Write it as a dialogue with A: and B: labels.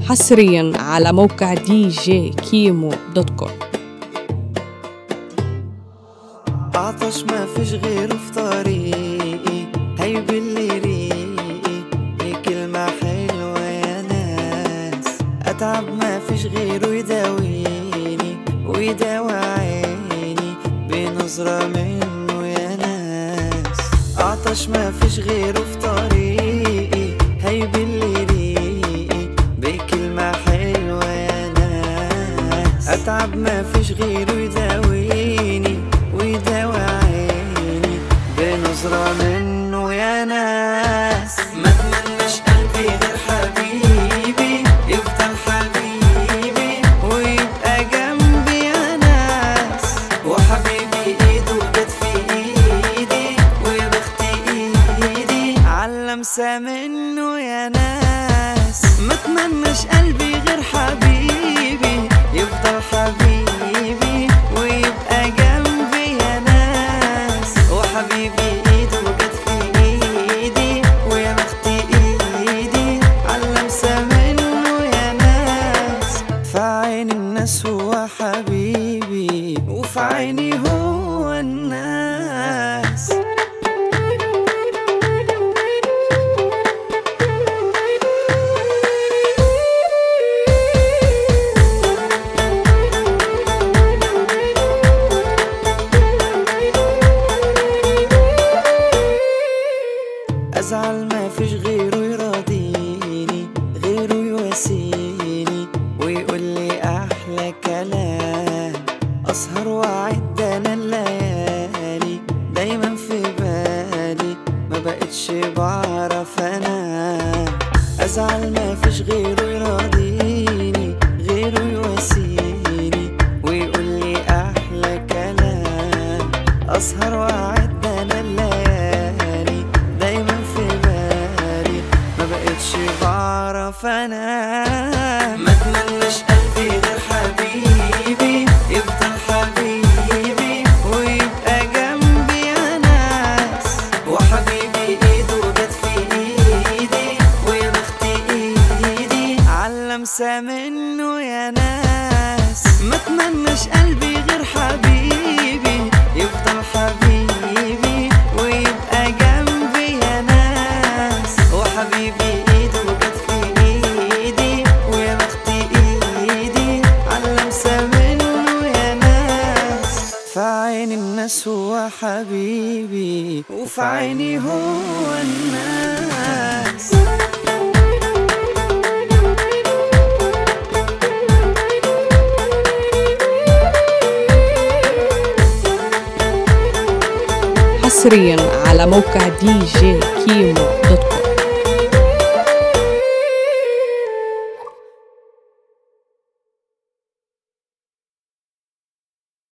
A: حصريا على موقع دي جي كيمو دوت كوم
B: عطش ما فيش غيره في طريقي هيبل ريقي ليه كلمة حلوة يا ناس أتعب ما فيش غيره يداويني ويداوي عيني بنظرة منه يا ناس عطش ما فيش غيره في طريقي هيبل ريقي بكلمة حلوة يا ناس أتعب ما فيش غيره يداويني ويداوي عيني بنظرة منه يا ناس ما اتمنش قلبي غير حبيبي يفضل حبيبي ويبقى جنبي يا ناس وحبيبي ايده جت في ايدي ويا بختي ايدي علمسة منه يا ناس ما اتمنش قلبي غير حبيبي يفضل حبيبي ويبقى جنبي يا ناس وحبيبي ايده جت في ايدي ويا بختي ايدي علمسة منه يا ناس في عين الناس هو حبيبي وفي عيني هو الناس ازعل ما فيش غيره يراضيني غيره يواسيني ويقول لي احلى كلام اسهر واعد انا الليالي دايما في بالي ما بقتش بعرف انام ازعل ما فيش غيره يراضيني غيره يواسيني ويقول لي احلى كلام اسهر واعد انا الليالي دايما في بالي ما بقتش بعرف انام ما اتمنش قلبي غير حبيبي يفضل حبيبي ويبقى جنبي يا ناس وحبيبي ايده جت في ايدي ويا بختي ايدي علمسة منه يا ناس ما اتمنش قلبي غير حبيبي يفضل حبيبي ويبقى جنبي يا ناس وحبيبي ايده جت في ايدي ويا بختي ايدي علمسة منه يا ناس في عين الناس هو حبيبي وفي عيني هو الناس
A: حصريا على موقع دي جي كيمو دوت كوم